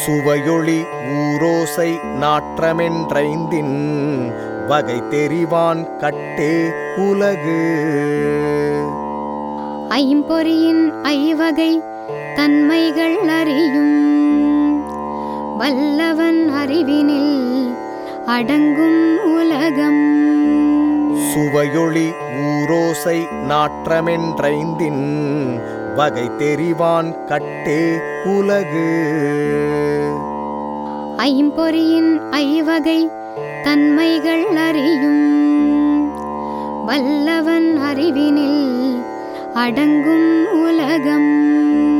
சுவையொளி ஊரோசை நாற்றமென்றைந்தின் வகை தெரிவான் கட்டே உலகு ஐம்பொறியின் ஐவகை தன்மைகள் அறியும் வல்லவன் அறிவினில் அடங்கும் உலகம் சுவையொளி ஊரோசை நாற்றமென்றைந்தின் வகை தெரிவான் கட்டே உலகு ஐம்பொறியின் ஐவகை தன்மைகள் அறியும் வல்லவன் அறிவினில் அடங்கும் உலகம்